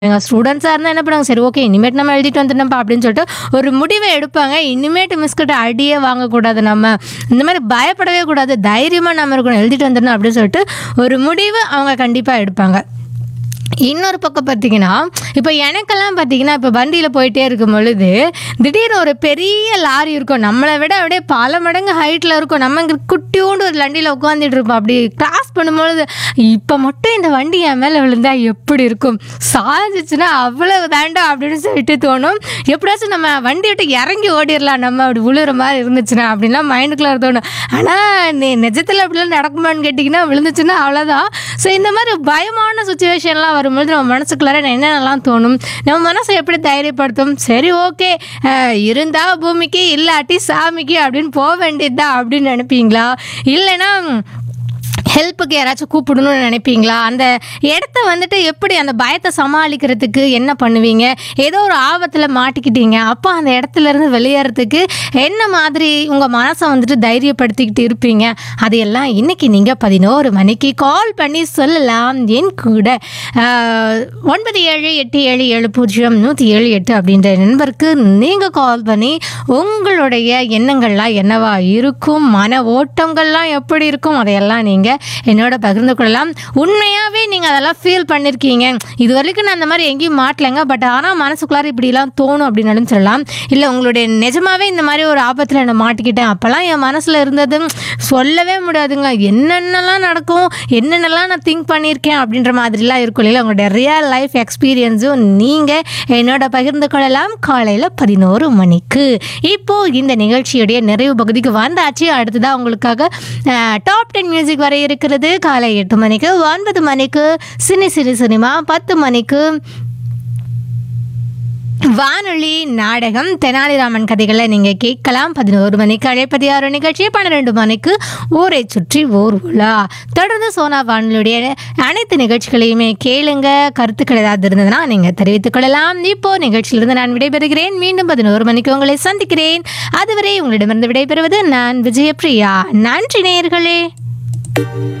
எங்கள் ஸ்டூடெண்ட்ஸாக இருந்தால் என்ன பண்ணுவாங்க சரி ஓகே இனிமேட்டு நம்ம எழுதிட்டு வந்துட்டோம்ப்பா அப்படின்னு சொல்லிட்டு ஒரு முடிவை எடுப்பாங்க இனிமேட்டு மிஸ்கிட்ட அடியே வாங்கக்கூடாது நம்ம இந்த மாதிரி பயப்படவே கூடாது தைரியமாக நம்ம இருக்கணும் எழுதிட்டு வந்துடணும் அப்படின்னு சொல்லிட்டு ஒரு முடிவு அவங்க கண்டிப்பாக எடுப்பாங்க இன்னொரு பக்கம் பார்த்தீங்கன்னா இப்போ எனக்கெல்லாம் பார்த்தீங்கன்னா இப்போ வண்டியில் போயிட்டே இருக்கும் பொழுது திடீர்னு ஒரு பெரிய லாரி இருக்கும் நம்மளை விட அப்படியே பல மடங்கு ஹைட்டில் இருக்கும் நம்ம இங்கே குட்டியோண்டு ஒரு வண்டியில் உட்காந்துட்டு இருப்போம் அப்படி கிராஸ் பண்ணும்பொழுது இப்போ மட்டும் இந்த வண்டி என் மேலே விழுந்தா எப்படி இருக்கும் சாஞ்சிச்சுன்னா அவ்வளவு வேண்டாம் அப்படின்னு சொல்லிட்டு தோணும் எப்படியாச்சும் நம்ம வண்டி விட்டு இறங்கி ஓடிடலாம் நம்ம அப்படி விழுற மாதிரி இருந்துச்சுன்னா அப்படின்லாம் மைண்டுக்குள்ளே தோணும் ஆனால் நெ நிஜத்தில் அப்படிலாம் நடக்குமான்னு கேட்டிங்கன்னா விழுந்துச்சுன்னா அவ்வளோதான் ஸோ இந்த மாதிரி பயமான சுச்சுவேஷன்லாம் வரும்பொழுது நம்ம மனசுக்குள்ளார என்னென்னலாம் தோணும் நம்ம மனசை எப்படி தைரியப்படுத்தும் சரி ஓகே இருந்தா பூமிக்கு இல்லாட்டி சாமிக்கு அப்படின்னு போக வேண்டியதுதான் அப்படின்னு நினைப்பீங்களா இல்லைன்னா ஹெல்ப்புக்கு யாராச்சும் கூப்பிடணும்னு நினைப்பீங்களா அந்த இடத்த வந்துட்டு எப்படி அந்த பயத்தை சமாளிக்கிறதுக்கு என்ன பண்ணுவீங்க ஏதோ ஒரு ஆபத்தில் மாட்டிக்கிட்டீங்க அப்போ அந்த இடத்துல இருந்து வெளியேறதுக்கு என்ன மாதிரி உங்கள் மனசை வந்துட்டு தைரியப்படுத்திக்கிட்டு இருப்பீங்க அதையெல்லாம் இன்னைக்கு நீங்கள் பதினோரு மணிக்கு கால் பண்ணி சொல்லலாம் என் கூட ஆஹ், ஒன்பது ஏழு எட்டு ஏழு ஏழு பூஜ்ஜியம் நூற்றி ஏழு எட்டு அப்படின்ற நண்பருக்கு நீங்கள் கால் பண்ணி உங்களுடைய எண்ணங்கள்லாம் என்னவா இருக்கும் மன ஓட்டங்கள்லாம் எப்படி இருக்கும் அதையெல்லாம் நீங்கள் என்னோட பகிர்ந்து கொள்ளலாம் உண்மையாகவே நீங்கள் அதெல்லாம் ஃபீல் பண்ணியிருக்கீங்க இது வரைக்கும் நான் அந்த மாதிரி எங்கேயும் மாட்டலைங்க பட் ஆனால் மனசுக்குள்ளார இப்படிலாம் தோணும் அப்படின்னு சொல்லலாம் இல்லை உங்களுடைய நிஜமாவே இந்த மாதிரி ஒரு ஆபத்தில் நான் மாட்டிக்கிட்டேன் அப்போல்லாம் என் மனசில் இருந்தது சொல்லவே முடியாதுங்க என்னென்னலாம் நடக்கும் என்னென்னலாம் நான் திங்க் பண்ணியிருக்கேன் அப்படின்ற மாதிரிலாம் இருக்கும் இல்லையா உங்களுடைய ரியல் லைஃப் எக்ஸ்பீரியன்ஸும் நீங்கள் என்னோட பகிர்ந்து கொள்ளலாம் காலையில் பதினோரு மணிக்கு இப்போ இந்த நிகழ்ச்சியுடைய நிறைவு பகுதிக்கு வந்தாச்சு அடுத்ததாக உங்களுக்காக டாப் டென் மியூசிக் வர இருக்கிறது காலை எட்டு மணிக்கு ஒன்பது மணிக்கு சினி சினி சினிமா பத்து மணிக்கு வானொலி நாடகம் தெனாலிராமன் கதைகளை நீங்கள் கேட்கலாம் பதினோரு மணிக்கு அழைப்பது யாரோ நிகழ்ச்சி பன்னிரெண்டு மணிக்கு ஊரை சுற்றி ஓர் உலா தொடர்ந்து சோனா வானொலியுடைய அனைத்து நிகழ்ச்சிகளையுமே கேளுங்க கருத்துக்கள் ஏதாவது இருந்ததுன்னா நீங்கள் தெரிவித்துக் கொள்ளலாம் இப்போ நிகழ்ச்சியிலிருந்து நான் விடைபெறுகிறேன் மீண்டும் பதினோரு மணிக்கு உங்களை சந்திக்கிறேன் அதுவரை உங்களிடமிருந்து விடைபெறுவது நான் விஜயபிரியா நன்றி நேயர்களே